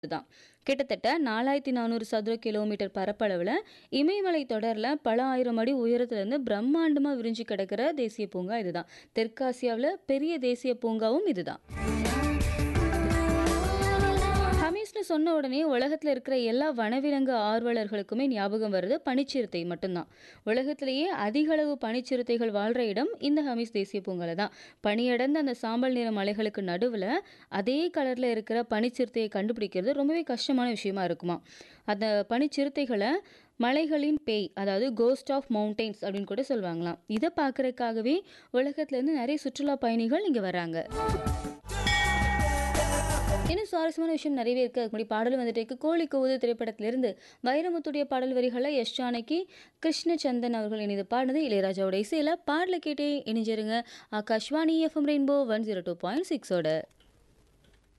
தான் கிட்டத்தட்ட நாலாயிரத்தி நானூறு சதுர கிலோமீட்டர் பரப்பளவில் இமயமலை தொடரில் பல ஆயிரம் அடி உயரத்துலேருந்து பிரம்மாண்டமாக விரிஞ்சு கிடக்கிற தேசிய பூங்கா இதுதான் தெற்காசியாவில் பெரிய தேசிய பூங்காவும் இதுதான் ஹமீஸ்னு சொன்ன உடனே உலகத்தில் இருக்கிற எல்லா வனவிலங்கு ஆர்வலர்களுக்குமே ஞாபகம் வருது பனிச்சிறுத்தை மட்டும்தான் உலகத்திலேயே அதிக அளவு பனிச்சிறுத்தைகள் வாழ்கிற இடம் இந்த ஹமீஸ் தேசிய பூங்கால தான் பனியடர்ந்த அந்த சாம்பல் நிற மலைகளுக்கு நடுவில் அதே கலரில் இருக்கிற பனிச்சிறுத்தையை கண்டுபிடிக்கிறது ரொம்பவே கஷ்டமான விஷயமா இருக்குமா அந்த பனிச்சிறுத்தைகளை மலைகளின் பேய் அதாவது கோஸ்ட் ஆஃப் மவுண்டெயின்ஸ் அப்படின்னு கூட சொல்லுவாங்களாம் இதை பார்க்கறதுக்காகவே உலகத்துலேருந்து நிறைய சுற்றுலா பயணிகள் இங்கே வராங்க இன்னும் சுவாரஸ்யமான விஷயம் நிறையவே இருக்குது அதுக்கு முன்னாடி பாடல் வந்துட்டு இருக்கு கோழி கூவுது திரைப்படத்திலிருந்து வைரமுத்துடைய பாடல் வரிகளை எஸ் ஜானகி கிருஷ்ணச்சந்தன் அவர்கள் இணைந்து பாடினது இளையராஜாவோட இசையில் பாடலை கேட்டே இணைஞ்சிருங்க Akashvani FM rainbow one zero two point சிக்ஸோட